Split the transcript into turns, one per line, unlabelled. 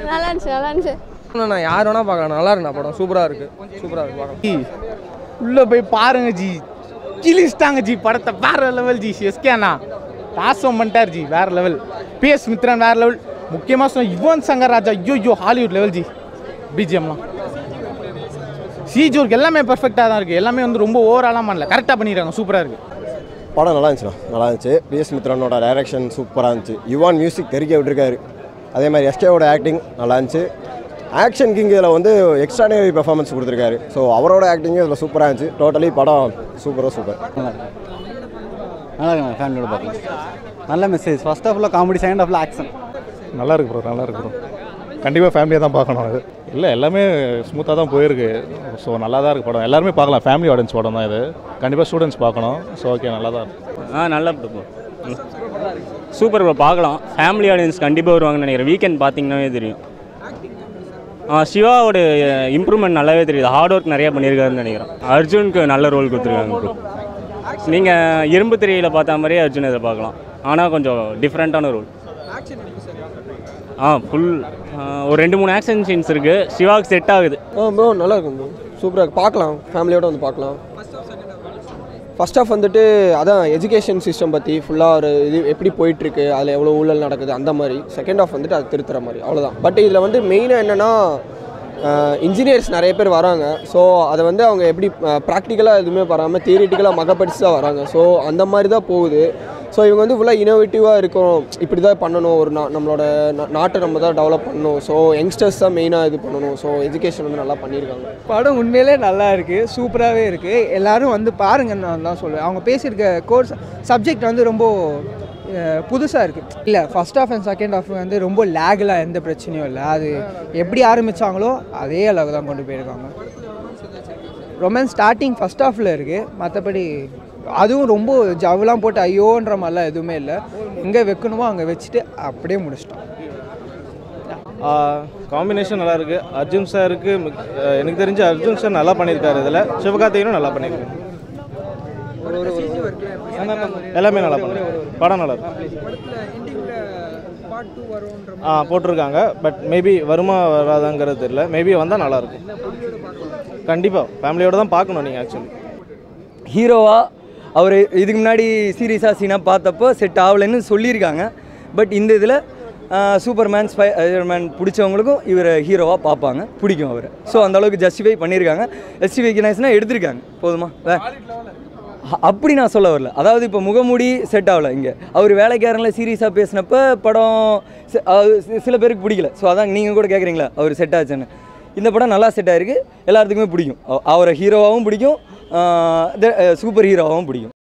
நல்லா இருந்துச்சு நல்லா இருந்துச்சு
நான் யார் வேணால் பார்க்கலாம் நல்லா இருக்குண்ணா படம் சூப்பராக இருக்குது சூப்பராக இருக்குது பார்க்கலாம்
ஜி உள்ளே போய் பாருங்க ஜி கிழிச்சிட்டாங்க ஜி படத்தை வேற லெவல் ஜி எஸ்கே அண்ணா பாசம் பண்ணிட்டார் ஜி வேற லெவல் பிஎஸ் மித்ரன் வேற லெவல் முக்கியமாக சொன்ன யுவன் சங்கர் ராஜா ஐயோ ஐயோ ஹாலிவுட் லெவல் ஜி பிஜிஎம்லாம் சிஜோருக்கு எல்லாமே பெர்ஃபெக்டாக தான் இருக்குது எல்லாமே வந்து ரொம்ப ஓவராலாம் பண்ணல கரெக்டாக பண்ணிடுறாங்க சூப்பராக இருக்குது
படம் நல்லா இருந்துச்சுண்ணா நல்லா இருந்துச்சு பிஎஸ் மித்ரனோட டைரக்ஷன் சூப்பராக இருந்துச்சு யுவான் மியூசிக் தெரிக்க விட்டுருக்காரு அதே மாதிரி எஸ்கேவோட ஆக்டிங் நல்லா இருந்துச்சு ஆக்ஷன் கிங் இதில் வந்து எக்ஸ்ட்ரானரி பெர்ஃபார்மன்ஸ் கொடுத்துருக்காரு ஸோ அவரோட ஆக்டிங்கும் இதில் சூப்பராக இருந்துச்சு டோட்டலி படம் சூப்பராக சூப்பர்
நல்லா இருக்கு ஃபேமிலியோட பார்க்கலாம் நல்ல மெசேஜ் ஃபர்ஸ்ட் ஹாஃப்ல காமெடி செகண்ட் ஹாஃப்ல ஆக்ஷன்
நல்லா இருக்கு ப்ரோ நல்லா இருக்கு ப்ரோ கண்டிப்பாக ஃபேமிலியாக தான் பார்க்கணும் அது இல்லை எல்லாமே ஸ்மூத்தாக தான் போயிருக்கு ஸோ நல்லா தான் இருக்கு படம் எல்லாருமே பார்க்கலாம் ஃபேமிலி ஆடியன்ஸ் படம் தான் இது கண்டிப்பாக ஸ்டூடெண்ட்ஸ் பார்க்கணும் ஸோ ஓகே நல்லா தான் இருக்கு
ஆ நல்ல ப்ரோ சூப்பர் ப்ரோ பார்க்கலாம் ஃபேமிலி ஆடியன்ஸ் கண்டிப்பாக வருவாங்கன்னு நினைக்கிறேன் வீக்கெண்ட் பார்த்தீங்கன்னாவே தெரியும் ஆ சிவாவோட இம்ப்ரூவ்மெண்ட் நல்லாவே தெரியுது ஹார்ட் ஒர்க் நிறைய பண்ணியிருக்காருன்னு நினைக்கிறேன் அர்ஜுனுக்கு நல்ல ரோல் கொடுத்துருக்காங்க ப்ரோ நீங்கள் இரும்பு திரையில் பார்த்த மாதிரியே அர்ஜுன் இதை பார்க்கலாம் ஆனால் கொஞ்சம் டிஃப்ரெண்ட்டான ரோல் ஆ ஃபுல் ஒரு ரெண்டு மூணு ஆக்ஷன் சீன்ஸ் இருக்குது சிவாவுக்கு செட் ஆகுது
ஆ ப்ரோ நல்லா இருக்கும் ப்ரோ சூப்பராக இருக்கு பார்க்கலாம் ஃபேமிலியோட வந்து பார்க்கலாம் ஃபர்ஸ்ட் ஆஃப் வந்துட்டு அதான் எஜுகேஷன் சிஸ்டம் பற்றி ஃபுல்லாக ஒரு இது எப்படி போயிட்டுருக்கு அதில் எவ்வளோ ஊழல் நடக்குது அந்த மாதிரி செகண்ட் ஆஃப் வந்துட்டு அது திருத்துற மாதிரி அவ்வளோதான் பட் இதில் வந்து மெயினாக என்னென்னா இன்ஜினியர்ஸ் நிறைய பேர் வராங்க ஸோ அதை வந்து அவங்க எப்படி ப்ராக்டிக்கலாக எதுவுமே வராமல் தியரிட்டிக்கலாக மகப்படிச்சு தான் வராங்க ஸோ அந்த மாதிரி தான் போகுது ஸோ இவங்க வந்து ஃபுல்லாக இனோவேட்டிவாக இருக்கும் இப்படி தான் பண்ணணும் ஒரு நா நம்மளோட நா- நாட்டை நம்ம தான் டெவலப் பண்ணணும் ஸோ யங்ஸ்டர்ஸ் தான் மெயினாக இது பண்ணணும் ஸோ எஜுகேஷன் வந்து நல்லா பண்ணியிருக்காங்க
படம் உண்மையிலே நல்லா இருக்குது சூப்பராகவே இருக்குது எல்லாரும் வந்து பாருங்கன்னு நான் தான் சொல்லுவேன் அவங்க பேசியிருக்க கோர்ஸ் சப்ஜெக்ட் வந்து ரொம்ப புதுசாக இருக்குது இல்லை first half and second half வந்து ரொம்ப லேகெலாம் எந்த பிரச்சனையும் இல்லை அது எப்படி ஆரம்பித்தாங்களோ அதே அளவு தான் கொண்டு போயிருக்காங்க ரொமான்ஸ் ஸ்டார்டிங் ஃபர்ஸ்ட் ஹாஃபில் இருக்குது மற்றபடி அதுவும் ரொம்ப ஜவ்லாம் போட்டு ஐயோன்ற மாதிரிலாம் எதுவுமே இல்லை எங்கே வைக்கணுமோ அங்கே வச்சுட்டு அப்படியே முடிச்சிட்டோம்
காம்பினேஷன் நல்லா இருக்கு அர்ஜுன் சாருக்கு மிக்- அஹ் எனக்கு தெரிஞ்சு அர்ஜுன் சார் நல்லா பண்ணியிருக்காரு இதில் சிவகார்த்திகனும் நல்லா பண்ணியிருக்காரு எல்லாமே நல்லா பண்ணிருக்காரு படம் நல்லா இருக்கு ஆ போட்டிருக்காங்க பட் மேபி வருமா வராதாங்கிறது தெரியல மேபி வந்தால் நல்லா இருக்கும் கண்டிப்பாக ஃபேமிலியோட தான் பார்க்கணும் நீங்கள் ஆக்சுவலி
ஹீரோவா அவர் இதுக்கு முன்னாடி சீரியஸாக சீனாக பார்த்தப்போ செட் ஆகலைன்னு சொல்லியிருக்காங்க பட் இந்த இதில் சூப்பர்மேன் ஸ்பைடர்மேன் பிடிச்சவங்களுக்கும் இவரை ஹீரோவாக பார்ப்பாங்க பிடிக்கும் அவர் ஸோ அந்த அளவுக்கு ஜஸ்டிஃபை பண்ணியிருக்காங்க ஜஸ்டிஃபை கனேசனாக எடுத்திருக்காங்க போதுமா வே- அ- அப்படி நான் சொல்ல வரல அதாவது இப்போ முகமூடி செட் ஆகல இங்கே அவர் வேலைக்காரனில் சீரியஸாக பேசினப்ப படம் சி- அது சி- சில பேருக்கு பிடிக்கல ஸோ அதான் நீங்கள் கூட கேட்குறீங்களா அவர் செட் ஆச்சுன்னு இந்த படம் நல்லா செட் ஆயிருக்கு எல்லாத்துக்குமே பிடிக்கும் அவ- அவரை ஹீரோவாகவும் பிடிக்கும் சூப்பர் ஹீரோவாகவும் பிடிக்கும்